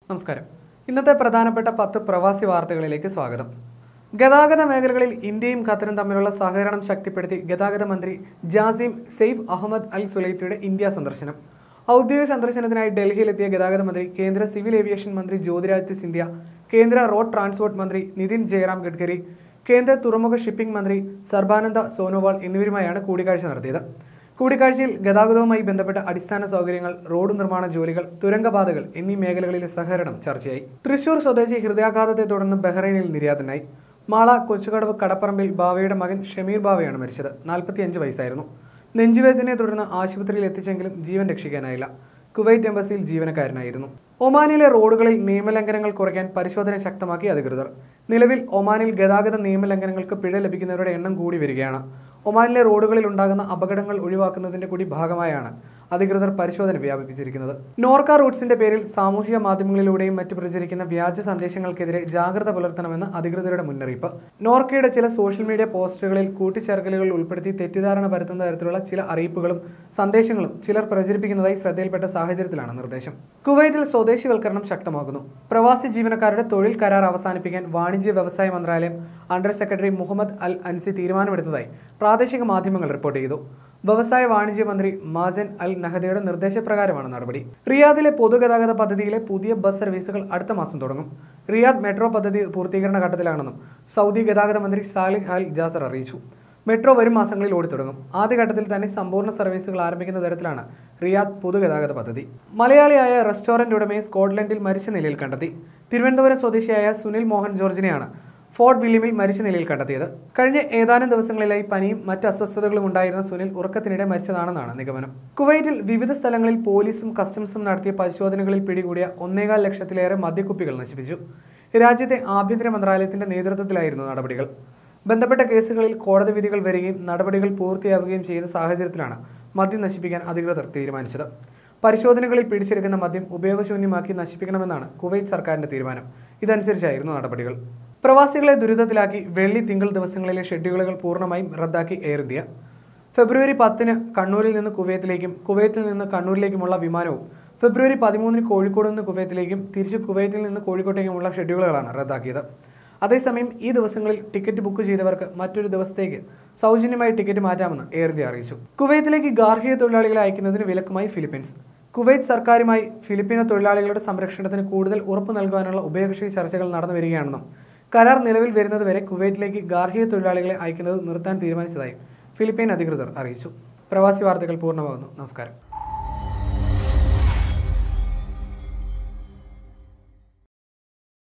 നമസ്കാരം ഇന്നത്തെ പ്രധാനപ്പെട്ട പത്ത് പ്രവാസി വാർത്തകളിലേക്ക് സ്വാഗതം ഗതാഗത മേഖലകളിൽ ഇന്ത്യയും ഖത്തറും തമ്മിലുള്ള സഹകരണം ശക്തിപ്പെടുത്തി ഗതാഗത മന്ത്രി ജാസിം സെയ്ഫ് അഹമ്മദ് അൽ സുലൈത്തിയുടെ ഇന്ത്യ സന്ദർശനം ഔദ്യോഗിക സന്ദർശനത്തിനായി ഡൽഹിയിലെത്തിയ ഗതാഗത മന്ത്രി കേന്ദ്ര സിവിൽ ഏവിയേഷൻ മന്ത്രി ജ്യോതിരാദിത്യ സിന്ധ്യ കേന്ദ്ര റോഡ് ട്രാൻസ്പോർട്ട് മന്ത്രി നിതിൻ ജയറാം ഗഡ്കരി കേന്ദ്ര തുറമുഖ ഷിപ്പിംഗ് മന്ത്രി സർബാനന്ദ സോനോവാൾ എന്നിവരുമായാണ് കൂടിക്കാഴ്ച നടത്തിയത് കൂടിക്കാഴ്ചയിൽ ഗതാഗതവുമായി ബന്ധപ്പെട്ട അടിസ്ഥാന സൗകര്യങ്ങൾ റോഡ് നിർമ്മാണ ജോലികൾ തുരങ്കപാതകൾ എന്നീ മേഖലകളിലെ സഹകരണം ചർച്ചയായി തൃശൂർ സ്വദേശി ഹൃദയാഘാതത്തെ തുടർന്ന് ബഹ്റൈനിൽ നിര്യാതനായി മാള കൊച്ചുകടവ് കടപ്പറമ്പിൽ ബാവയുടെ മകൻ ഷമീർ ബാവയാണ് മരിച്ചത് നാൽപ്പത്തിയഞ്ച് വയസ്സായിരുന്നു നെഞ്ചുവേദനയെ തുടർന്ന് ആശുപത്രിയിൽ എത്തിച്ചെങ്കിലും ജീവൻ രക്ഷിക്കാനായില്ല കുവൈറ്റ് എംബസിയിൽ ജീവനക്കാരനായിരുന്നു ഒമാനിലെ റോഡുകളിൽ നിയമലംഘനങ്ങൾ കുറയ്ക്കാൻ പരിശോധന ശക്തമാക്കി അധികൃതർ നിലവിൽ ഒമാനിൽ ഗതാഗത നിയമലംഘനങ്ങൾക്ക് പിഴ ലഭിക്കുന്നവരുടെ എണ്ണം കൂടി വരികയാണ് ഒമാനിലെ റോഡുകളിൽ ഉണ്ടാകുന്ന അപകടങ്ങൾ ഒഴിവാക്കുന്നതിന്റെ കൂടി ഭാഗമായാണ് അധികൃതർ പരിശോധന വ്യാപിപ്പിച്ചിരിക്കുന്നത് നോർക്ക റൂട്ട്സിന്റെ പേരിൽ സാമൂഹിക മാധ്യമങ്ങളിലൂടെയും മറ്റ് പ്രചരിക്കുന്ന വ്യാജ സന്ദേശങ്ങൾക്കെതിരെ ജാഗ്രത പുലർത്തണമെന്ന് അധികൃതരുടെ മുന്നറിയിപ്പ് നോർക്കയുടെ ചില സോഷ്യൽ മീഡിയ പോസ്റ്റുകളിൽ കൂട്ടിച്ചേർക്കലുകൾ ഉൾപ്പെടുത്തി തെറ്റിദ്ധാരണ പരത്തുന്ന തരത്തിലുള്ള ചില അറിയിപ്പുകളും സന്ദേശങ്ങളും ചിലർ പ്രചരിപ്പിക്കുന്നതായി ശ്രദ്ധയിൽപ്പെട്ട സാഹചര്യത്തിലാണ് നിർദ്ദേശം കുവൈറ്റിൽ സ്വദേശിവൽക്കരണം ശക്തമാകുന്നു പ്രവാസി ജീവനക്കാരുടെ തൊഴിൽ കരാർ അവസാനിപ്പിക്കാൻ വാണിജ്യ വ്യവസായ മന്ത്രാലയം under secretary Muhammad Al Ansi തീരുമാനമെടുത്തതായി പ്രാദേശിക മാധ്യമങ്ങൾ റിപ്പോർട്ട് ചെയ്തു വ്യവസായ വാണിജ്യ മന്ത്രി മാസൻ അൽ നഹദയുടെ നിർദ്ദേശപ്രകാരമാണ് നടപടി റിയാദിലെ പൊതുഗതാഗത പദ്ധതിയിലെ പുതിയ ബസ് സർവീസുകൾ അടുത്ത മാസം തുടങ്ങും റിയാദ് മെട്രോ പദ്ധതി പൂർത്തീകരണ ഘട്ടത്തിലാണെന്നും സൗദി ഗതാഗത മന്ത്രി സാലിഹ് അൽ ജാസർ അറിയിച്ചു മെട്രോ വരും മാസങ്ങളിൽ ഓടിത്തുടങ്ങും ആദ്യഘട്ടത്തിൽ തന്നെ സമ്പൂർണ്ണ സർവീസുകൾ ആരംഭിക്കുന്ന തരത്തിലാണ് റിയാദ് പൊതുഗതാഗത പദ്ധതി മലയാളിയായ റെസ്റ്റോറന്റ് ഉടമയെ സ്കോട്ട്ലൻഡിൽ മരിച്ച നിലയിൽ കണ്ടെത്തി തിരുവനന്തപുരം സ്വദേശിയായ സുനിൽ മോഹൻ ജോർജിനെയാണ് ഫോർട്ട് വില്യമിൽ മരിച്ച നിലയിൽ കണ്ടെത്തിയത് കഴിഞ്ഞ ഏതാനും ദിവസങ്ങളിലായി പനിയും മറ്റ് അസ്വസ്ഥതകളും ഉണ്ടായിരുന്ന സുനിൽ ഉറക്കത്തിനിടെ മരിച്ചതാണെന്നാണ് നിഗമനം കുവൈറ്റിൽ വിവിധ സ്ഥലങ്ങളിൽ പോലീസും കസ്റ്റംസും നടത്തിയ പരിശോധനകളിൽ പിടികൂടിയ ഒന്നേകാൽ ലക്ഷത്തിലേറെ മദ്യക്കുപ്പികൾ നശിപ്പിച്ചു രാജ്യത്തെ ആഭ്യന്തര മന്ത്രാലയത്തിന്റെ നേതൃത്വത്തിലായിരുന്നു നടപടികൾ ബന്ധപ്പെട്ട കേസുകളിൽ കോടതി വിധികൾ വരികയും നടപടികൾ പൂർത്തിയാവുകയും ചെയ്ത സാഹചര്യത്തിലാണ് മദ്യം നശിപ്പിക്കാൻ അധികൃതർ തീരുമാനിച്ചത് പരിശോധനകളിൽ പിടിച്ചെടുക്കുന്ന മദ്യം ഉപയോഗശൂന്യമാക്കി നശിപ്പിക്കണമെന്നാണ് കുവൈറ്റ് സർക്കാരിന്റെ തീരുമാനം ഇതനുസരിച്ചായിരുന്നു നടപടികൾ പ്രവാസികളെ ദുരിതത്തിലാക്കി വെള്ളി തിങ്കൾ ദിവസങ്ങളിലെ ഷെഡ്യൂളുകൾ പൂർണ്ണമായും റദ്ദാക്കി എയർ ഇന്ത്യ ഫെബ്രുവരി പത്തിന് കണ്ണൂരിൽ നിന്ന് കുവൈത്തിലേക്കും കുവൈത്തിൽ നിന്ന് കണ്ണൂരിലേക്കുമുള്ള വിമാനവും ഫെബ്രുവരി പതിമൂന്നിന് കോഴിക്കോട് നിന്ന് കുവൈത്തിലേക്കും തിരിച്ച് കുവൈത്തിൽ നിന്ന് കോഴിക്കോട്ടേക്കുമുള്ള ഷെഡ്യൂളുകളാണ് റദ്ദാക്കിയത് അതേസമയം ഈ ദിവസങ്ങളിൽ ടിക്കറ്റ് ബുക്ക് ചെയ്തവർക്ക് മറ്റൊരു ദിവസത്തേക്ക് സൗജന്യമായി ടിക്കറ്റ് മാറ്റാമെന്ന് എയർ ഇന്ത്യ അറിയിച്ചു കുവൈത്തിലേക്ക് ഗാർഹിക തൊഴിലാളികളെ അയക്കുന്നതിന് വിലക്കുമായി ഫിലിപ്പീൻസ് കുവൈറ്റ് സർക്കാരുമായി ഫിലിപ്പീനോ തൊഴിലാളികളുടെ സംരക്ഷണത്തിന് കൂടുതൽ ഉറപ്പ് നൽകുവാനുള്ള ഉഭയകക്ഷി ചർച്ചകൾ നടന്നു വരികയാണെന്നും കരാർ നിലവിൽ വരുന്നതുവരെ കുവൈറ്റിലേക്ക് ഗാർഹിക തൊഴിലാളികളെ അയക്കുന്നത് നിർത്താൻ തീരുമാനിച്ചതായും ഫിലിപ്പീൻ അധികൃതർ അറിയിച്ചു പ്രവാസി വാർത്തകൾ പൂർണ്ണമാകുന്നു നമസ്കാരം